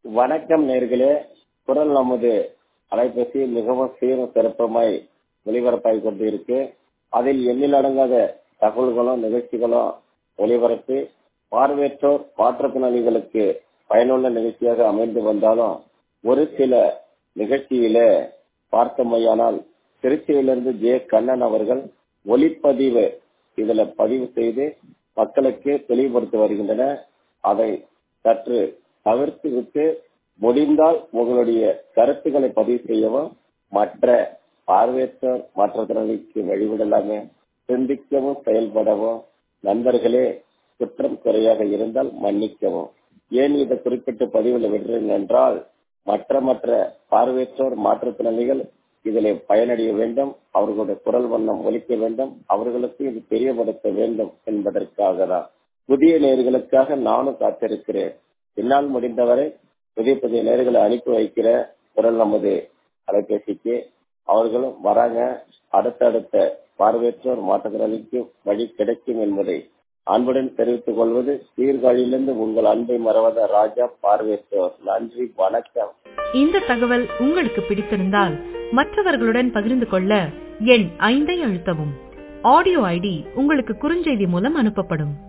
வணக்கம் நேர்களே குரல் நமது அலைபேசி மிகவும் சீரும் சிறப்புமாய் ஒளிபரப்பாகி கொண்டு இருக்கு அதில் எண்ணிலடங்காத தகவல்களும் நிகழ்ச்சிகளும் ஒளிபரப்பி பார்வையற்றோர் மாற்றுத்திறனாளிகளுக்கு பயனுள்ள நிகழ்ச்சியாக அமைந்து வந்தாலும் ஒரு சில நிகழ்ச்சியில பார்த்தமையானால் திருச்சியிலிருந்து ஜே கண்ணன் அவர்கள் ஒளிப்பதிவு இதுல பதிவு செய்து மக்களுக்கு தெளிவுபடுத்தி வருகின்றன அதை சற்று தவிர்த்து விட்டு முடிந்தால் உங்களுடைய கருத்துக்களை பதிவு செய்யவும் மற்ற பார்வையற்றோர் மாற்றுத்திறனாளிக்கு வழிவிடலாமே சிந்திக்கவும் செயல்படவும் நண்பர்களே குற்றம் குறையாக இருந்தால் மன்னிக்கவும் ஏன் இதை குறிப்பிட்டு பதிவில் விடுறேன் என்றால் மற்ற மற்ற பார்வையற்றோர் மாற்றுத்திறனாளிகள் இதில் பயனடைய வேண்டும் அவர்களுடைய குரல் வண்ணம் ஒலிக்க வேண்டும் அவர்களுக்கு இது தெரியப்படுத்த வேண்டும் என்பதற்காக தான் புதிய நேர்களுக்காக நானும் காத்திருக்கிறேன் என்னால் முடிந்தவரை புதிய புதிய நேர்களை அனுப்பி வைக்கிற குரல் நமது அலைபேசிக்கு அவர்களும் வராங்க அடுத்தடுத்த பார்வையற்றோர் மாற்றுத்திறனாளிக்கு வழி கிடைக்கும் என்பதை அன்புடன் தெரிவித்துக் கொள்வது சீர்காழியிலிருந்து உங்கள் அன்பை மறவாத ராஜா பார்வையற்றோர் நன்றி வணக்கம் இந்த தகவல் உங்களுக்கு பிடித்திருந்தால் மற்றவர்களுடன் பகிர்ந்து கொள்ள எண் ஐந்தை அழுத்தவும் ஆடியோ ஐடி உங்களுக்கு குறுஞ்செய்தி மூலம் அனுப்பப்படும்